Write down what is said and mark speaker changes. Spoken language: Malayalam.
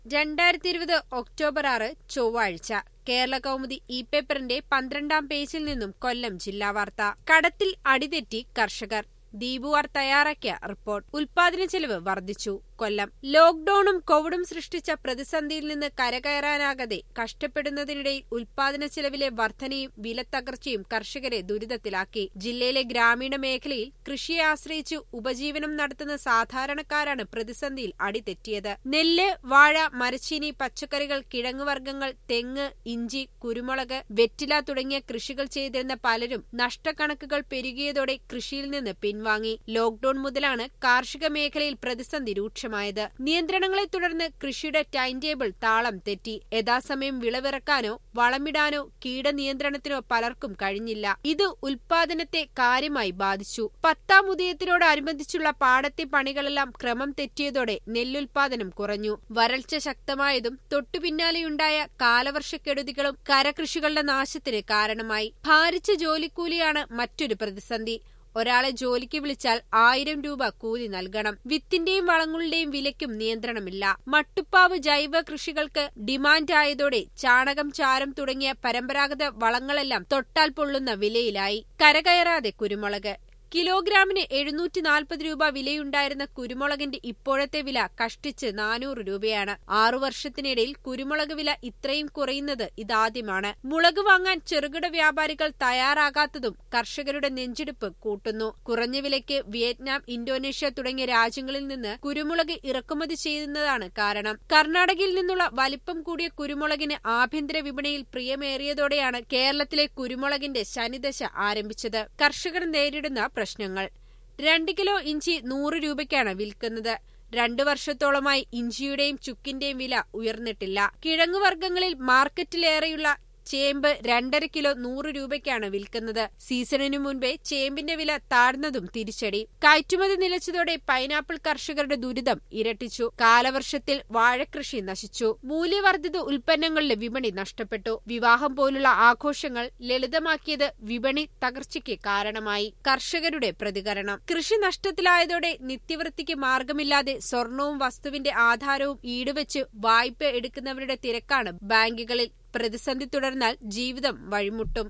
Speaker 1: രണ്ടായിരത്തി ഇരുപത് ഒക്ടോബർ ആറ് ചൊവ്വാഴ്ച കേരള കൗമുദി ഇ പേപ്പറിന്റെ പന്ത്രണ്ടാം പേജിൽ നിന്നും കൊല്ലം ജില്ലാ വാർത്ത കടത്തിൽ അടിതെറ്റി കർഷകർ ദീപുവാർ തയ്യാറാക്കിയ റിപ്പോർട്ട് ഉൽപാദന ചെലവ് വർദ്ധിച്ചു കൊല്ലം ലോക്ഡൌണും കോവിഡും സൃഷ്ടിച്ച പ്രതിസന്ധിയിൽ നിന്ന് കരകയറാനാകാതെ കഷ്ടപ്പെടുന്നതിനിടയിൽ ഉൽപാദന ചെലവിലെ വർധനയും വിലത്തകർച്ചയും കർഷകരെ ദുരിതത്തിലാക്കി ജില്ലയിലെ ഗ്രാമീണ മേഖലയിൽ കൃഷിയെ ആശ്രയിച്ച് ഉപജീവനം നടത്തുന്ന സാധാരണക്കാരാണ് പ്രതിസന്ധിയിൽ അടിതെറ്റിയത് നെല്ല് വാഴ മരച്ചീനി പച്ചക്കറികൾ കിഴങ്ങുവർഗ്ഗങ്ങൾ തെങ്ങ് ഇഞ്ചി കുരുമുളക് വെറ്റില തുടങ്ങിയ കൃഷികൾ ചെയ്തിരുന്ന പലരും നഷ്ടക്കണക്കുകൾ പെരുകിയതോടെ കൃഷിയിൽ നിന്ന് പിൻവാങ്ങി ലോക്ഡൌൺ മുതലാണ് കാർഷിക മേഖലയിൽ പ്രതിസന്ധി രൂക്ഷമായത് നിയന്ത്രണങ്ങളെ തുടർന്ന് കൃഷിയുടെ ടൈം ടേബിൾ താളം തെറ്റി യഥാസമയം വിളവിറക്കാനോ വളമിടാനോ കീടനിയന്ത്രണത്തിനോ പലർക്കും കഴിഞ്ഞില്ല ഇത് ഉൽപാദനത്തെ കാര്യമായി ബാധിച്ചു പത്താം ഉദയത്തിനോടനുബന്ധിച്ചുള്ള പാടത്തെ പണികളെല്ലാം ക്രമം തെറ്റിയതോടെ നെല്ലുൽപാദനം കുറഞ്ഞു വരൾച്ച ശക്തമായതും തൊട്ടുപിന്നാലെയുണ്ടായ കാലവർഷക്കെടുതികളും കരകൃഷികളുടെ നാശത്തിന് കാരണമായി ഭാരിച്ച ജോലിക്കൂലിയാണ് മറ്റൊരു പ്രതിസന്ധി ഒരാളെ ജോലിക്ക് വിളിച്ചാൽ ആയിരം രൂപ കൂലി നൽകണം വിത്തിന്റെയും വളങ്ങളുടെയും വിലയ്ക്കും നിയന്ത്രണമില്ല മട്ടുപ്പാവ് ജൈവ കൃഷികൾക്ക് ഡിമാൻഡ് ആയതോടെ ചാണകം ചാരം തുടങ്ങിയ പരമ്പരാഗത വളങ്ങളെല്ലാം തൊട്ടാൽ പൊള്ളുന്ന വിലയിലായി കരകയറാതെ കുരുമുളക് കിലോഗ്രാമിന് എഴുന്നൂറ്റി നാൽപ്പത് രൂപ വിലയുണ്ടായിരുന്ന കുരുമുളകിന്റെ ഇപ്പോഴത്തെ വില കഷ്ടിച്ച് നാനൂറ് രൂപയാണ് ആറു വർഷത്തിനിടയിൽ കുരുമുളക് വില ഇത്രയും കുറയുന്നത് ഇതാദ്യമാണ് മുളക് വാങ്ങാൻ ചെറുകിട വ്യാപാരികൾ തയ്യാറാകാത്തതും കർഷകരുടെ നെഞ്ചെടുപ്പ് കൂട്ടുന്നു കുറഞ്ഞ വിലയ്ക്ക് വിയറ്റ്നാം ഇന്തോനേഷ്യ തുടങ്ങിയ രാജ്യങ്ങളിൽ നിന്ന് കുരുമുളക് ഇറക്കുമതി ചെയ്യുന്നതാണ് കാരണം കർണാടകയിൽ നിന്നുള്ള വലിപ്പം കൂടിയ കുരുമുളകിന് ആഭ്യന്തര വിപണിയിൽ പ്രിയമേറിയതോടെയാണ് കേരളത്തിലെ കുരുമുളകിന്റെ ശനിദശ ആരംഭിച്ചത് കർഷകർ നേരിടുന്ന പ്രശ്നങ്ങൾ രണ്ട് കിലോ ഇഞ്ചി നൂറ് രൂപയ്ക്കാണ് വിൽക്കുന്നത് രണ്ടു വർഷത്തോളമായി ഇഞ്ചിയുടെയും ചുക്കിന്റെയും വില ഉയർന്നിട്ടില്ല കിഴങ്ങുവർഗ്ഗങ്ങളിൽ മാർക്കറ്റിലേറെയുള്ള ചേമ്പ് രണ്ടര കിലോ നൂറ് രൂപയ്ക്കാണ് വിൽക്കുന്നത് സീസണിനു മുൻപേ ചേമ്പിന്റെ വില താഴ്ന്നതും തിരിച്ചടി കയറ്റുമതി നിലച്ചതോടെ പൈനാപ്പിൾ കർഷകരുടെ ദുരിതം ഇരട്ടിച്ചു കാലവർഷത്തിൽ വാഴകൃഷി നശിച്ചു മൂല്യവർദ്ധിത ഉൽപ്പന്നങ്ങളുടെ വിപണി നഷ്ടപ്പെട്ടു വിവാഹം പോലുള്ള ആഘോഷങ്ങൾ ലളിതമാക്കിയത് വിപണി തകർച്ചയ്ക്ക് കാരണമായി കർഷകരുടെ പ്രതികരണം കൃഷി നഷ്ടത്തിലായതോടെ നിത്യവൃത്തിക്ക് മാർഗമില്ലാതെ സ്വർണവും വസ്തുവിന്റെ ആധാരവും ഈടുവെച്ച് വായ്പ എടുക്കുന്നവരുടെ തിരക്കാണ് ബാങ്കുകളിൽ പ്രതിസന്ധി തുടർന്നാൽ ജീവിതം വഴിമുട്ടും